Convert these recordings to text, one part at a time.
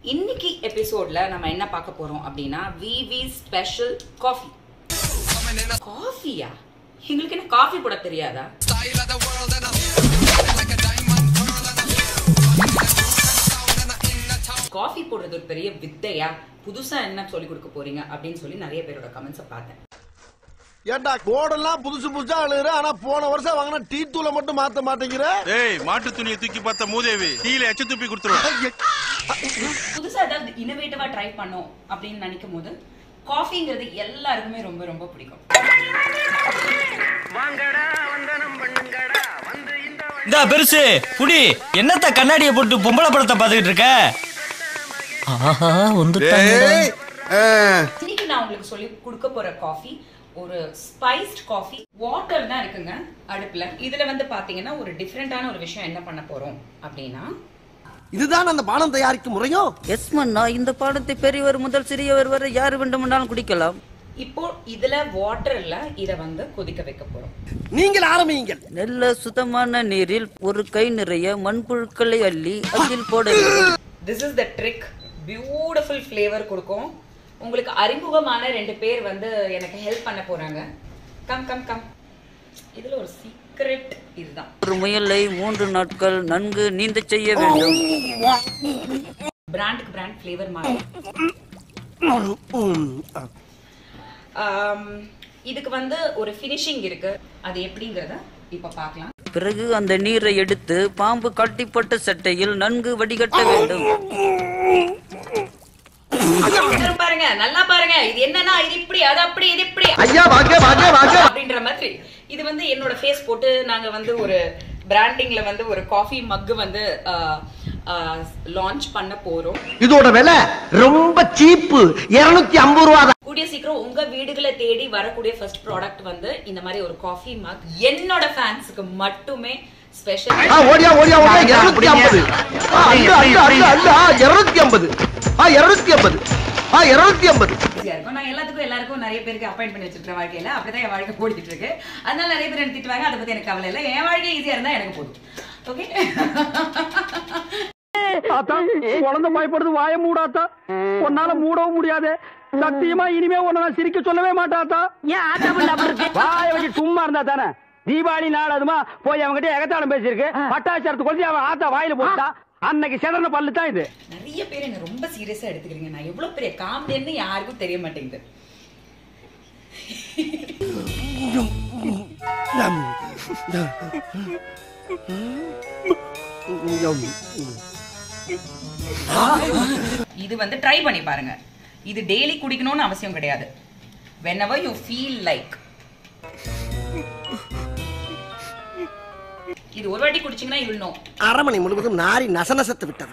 இன்னைக்கு எபிசோட்ல நம்ம என்ன பார்க்க போறோம் அப்படின்னா விவி ஸ்பெஷல் காஃபி காஃபியா எங்களுக்கு என்ன காஃபி போட தெரியாதா காஃபி போடுறது ஒரு பெரிய வித்தையா புதுசா என்ன சொல்லி கொடுக்க போறீங்க அப்படின்னு சொல்லி நிறைய பேரோட கமெண்ட்ஸை பார்த்தேன் ஏண்டா கோடெல்லாம் புதுசு புதுசா அழுகுற ஆனா போன வருஷம் வாங்கின டீ தூளை மட்டும் மாத்த மாட்டேங்கிற ஏய் மாட்டு துணியை தூக்கி பார்த்த மூதேவி டீல எச்ச துப்பி கொடுத்துருவேன் புதுசா ஏதாவது இனோவேட்டிவா ட்ரை பண்ணோம் அப்படின்னு நினைக்கும் போது காஃபிங்கிறது எல்லாருக்குமே ரொம்ப ரொம்ப பிடிக்கும் இந்தா பெருசு குடி என்னத்த கண்ணாடியை போட்டு பொம்பளை படத்தை பார்த்துக்கிட்டு இருக்க ஆஹா வந்துட்டாங்கடா. இன்னைக்கு நான் உங்களுக்கு சொல்லி கொடுக்க போற காஃபி ஒரு ஸ்பைஸ்ட் காஃபி வாட்டர் தான் இருக்குங்க அடுப்புல இதுல வந்து பாத்தீங்கன்னா ஒரு டிஃப்ரெண்டான ஒரு விஷயம் என்ன பண்ண போறோம் அப்படின்னா இதுதான் அந்த பானம் தயாரிக்கும் முறையோ எஸ் மன்னா இந்த பாடத்தை பெரியவர் முதல் சிறியவர் வரை யார் வேண்டுமென்றாலும் குடிக்கலாம் இப்போ இதுல வாட்டர்ல இத வந்து கொதிக்க வைக்க போறோம் நீங்கள் ஆரம்பியுங்கள் நல்ல சுத்தமான நீரில் ஒரு கை நிறைய மண்புழுக்களை அள்ளி அதில் போட வேண்டும் this is the trick beautiful flavour கொடுக்கும் உங்களுக்கு அறிமுகமான ரெண்டு பேர் வந்து எனக்கு ஹெல்ப் பண்ண போறாங்க கம் கம் கம் இதுல ஒரு சீக்ரெட் இதுதான் ஒரு முயலை மூன்று நாட்கள் நன்கு நீந்த செய்ய வேண்டும் பிராண்டுக்கு பிராண்ட் ஃப்ளேவர் மாறும் ஆம், இதுக்கு வந்து ஒரு ஃபினிஷிங் இருக்கு அது எப்படிங்கறத இப்ப பார்க்கலாம் பிறகு அந்த நீரை எடுத்து பாம்பு கட்டிப்பட்ட சட்டையில் நன்கு வடிகட்ட வேண்டும் எல்லாரும் பாருங்க நல்லா பாருங்க இது என்னன்னா இது இப்படி அது அப்படி இது இப்படி ஐயா வாங்க வாங்க வாங்க அப்படின்ற மாதிரி இது வந்து என்னோட ஃபேஸ் போட்டு நாங்க வந்து ஒரு பிராண்டிங்ல வந்து ஒரு காஃபி மக் வந்து லான்ச் பண்ண போறோம் இதோட விலை ரொம்ப சீப்பு இருநூத்தி ஐம்பது ரூபா கூடிய சீக்கிரம் உங்க வீடுகளை தேடி வரக்கூடிய ஃபர்ஸ்ட் ப்ராடக்ட் வந்து இந்த மாதிரி ஒரு காஃபி மக் என்னோட ஃபேன்ஸுக்கு மட்டுமே ஸ்பெஷல் ஓடியா ஓடியா ஓடியா இருநூத்தி ஐம்பது அல்ல அல்ல அல்ல அல்ல இருநூத்தி ஐம்பது ஆ இருநூத்தி ஐம்பது ஆ இருநூத்தி ஐம்பது ஈஸியா இருக்கும் நான் எல்லாத்துக்கும் எல்லாருக்கும் நிறைய பேருக்கு அப்பாயிண்ட் பண்ணி வச்சிருக்கேன் வாழ்க்கையில அப்படிதான் என் வாழ்க்கை ஓடிட்டு இருக்கு அதனால நிறைய பேர் எனக்கு திட்டுவாங்க அதை பத்தி எனக்கு கவலை இல்லை என் வாழ்க்கை ஈஸியா இருந்தா எனக்கு போதும் ஓகே குழந்தை பயப்படுது வாய மூடாத்தா உன்னால மூடவும் முடியாது சத்தியமா இனிமே உன்னை நான் சிரிக்க சொல்லவே மாட்டாத்தா வாய வச்சு சும்மா இருந்தா தானே தீபாவளி நாள் அதுமா போய் அவங்ககிட்ட எகத்தாளம் பேசியிருக்கு பட்டாச்சாரத்து கொளுத்தி அவன் ஆத்தா வாயில போட்டா அன்னைக்கு செதன பல்லு தான் இது நிறைய பேர் என்ன ரொம்ப சீரியஸா எடுத்துக்கிறீங்க நான் எவ்வளவு பெரிய காமெடின்னு யாருக்கும் தெரிய மாட்டேங்குது இது வந்து ட்ரை பண்ணி பாருங்க இது டெய்லி குடிக்கணும்னு அவசியம் கிடையாது whenever யூ ஃபீல் லைக் இது ஒரு வாட்டி குடிச்சீங்கன்னா யூ நோ அரமணி முழுவதும் நாரி நசநசத்து விட்டது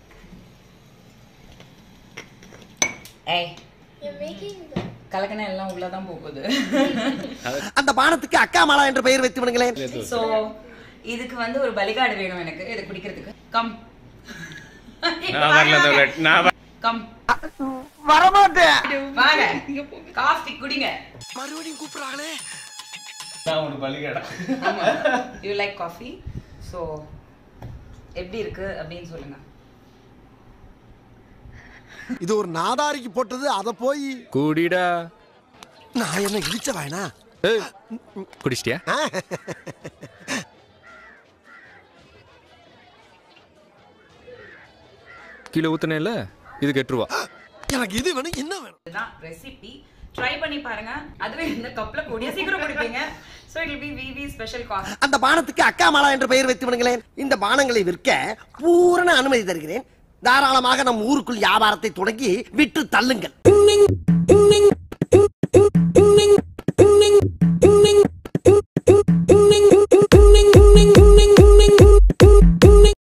ஏய் கலக்கணம் எல்லாம் உள்ளதான் போகுது அந்த பானத்துக்கு அக்கா மாலா என்ற பெயர் வைத்து விடுங்களேன் சோ இதுக்கு வந்து ஒரு பலிகாடு வேணும் எனக்கு இது குடிக்கிறதுக்கு கம் கம் வரமாட்டேன் வாங்க காஃபி குடிங்க மறுபடியும் கூப்பிடுறாங்களே யூ லைக் காஃபி சோ எப்படி இருக்கு அப்படின்னு சொல்லுங்க இது ஒரு நாதாரிக்கு போட்டது அத போய் கூடிடா நான் என்ன இடிச்ச வேணா ஏய், குடிச்சிட்டியா கீழே ஊத்துனேல இதுக்கு எட்டு ரூபா எனக்கு இது வேணும் என்ன வேணும் இதுதான் ரெசிபி ட்ரை பண்ணி பாருங்க அதுவே இந்த கப்ல கூடிய சீக்கிரம் குடிப்பீங்க so it be very special coffee அந்த பானத்துக்கு அக்கா மாலா என்ற பெயர் வைத்து விடுங்களேன் இந்த பானங்களை விற்க பூரண அனுமதி தருகிறேன் தாராளமாக நம் ஊருக்குள் வியாபாரத்தை தொடங்கி விட்டு தள்ளுங்கள்